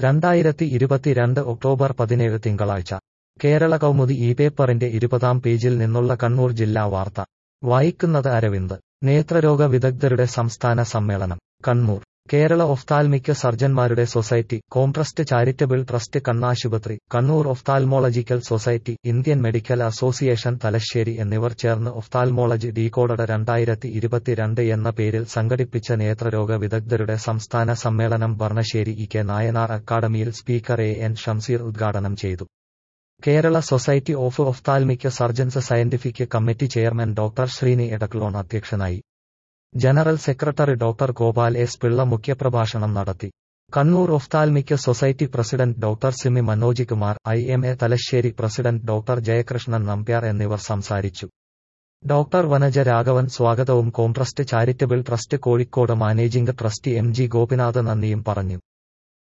രണ്ടായിരത്തി ഇരുപത്തിരണ്ട് ഒക്ടോബർ പതിനേഴ് തിങ്കളാഴ്ച കേരള കൗമുദി ഈ പേപ്പറിന്റെ ഇരുപതാം പേജിൽ നിന്നുള്ള കണ്ണൂർ ജില്ലാ വാർത്ത വായിക്കുന്നത് അരവിന്ദ് നേത്രരോഗ വിദഗ്ധരുടെ സംസ്ഥാന സമ്മേളനം കണ്ണൂർ കേരള ഒഫ്താൽമിക് സർജൻമാരുടെ സൊസൈറ്റി കോംട്രസ്റ്റ് ചാരിറ്റബിൾ ട്രസ്റ്റ് കണ്ണാശുപത്രി Kannur ophthalmological society Indian medical association Thalassery എന്നിവർ ചേർന്ന് ഒഫ്താൽമോളജി ഡീകോഡഡ് രണ്ടായിരത്തി ഇരുപത്തിരണ്ട് എന്ന പേരിൽ സംഘടിപ്പിച്ച നേത്രരോഗ വിദഗ്ധരുടെ സംസ്ഥാന സമ്മേളനം ബർണശ്ശേരി ഇ കെ നായനാർ അക്കാദമിയിൽ സ്പീക്കർ എ എൻ ഷംസീർ ഉദ്ഘാടനം ചെയ്തു Kerala society of ophthalmic surgeons scientific committee chairman doctor Sreeni Edaklon അധ്യക്ഷനായി general secretary doctor Gopal S Pillai മുഖ്യപ്രഭാഷണം നടത്തി Kannur ophthalmic society president doctor Simi Manoj Kumar I M A Thalassery president doctor Jayakrishnan Nambiar എന്നിവർ സംസാരിച്ചു ഡോക്ടർ വനജ രാഘവൻ സ്വാഗതവും Comtrust charitable trust Kozhikode managing trustee M G Gopinath നന്ദിയും പറഞ്ഞു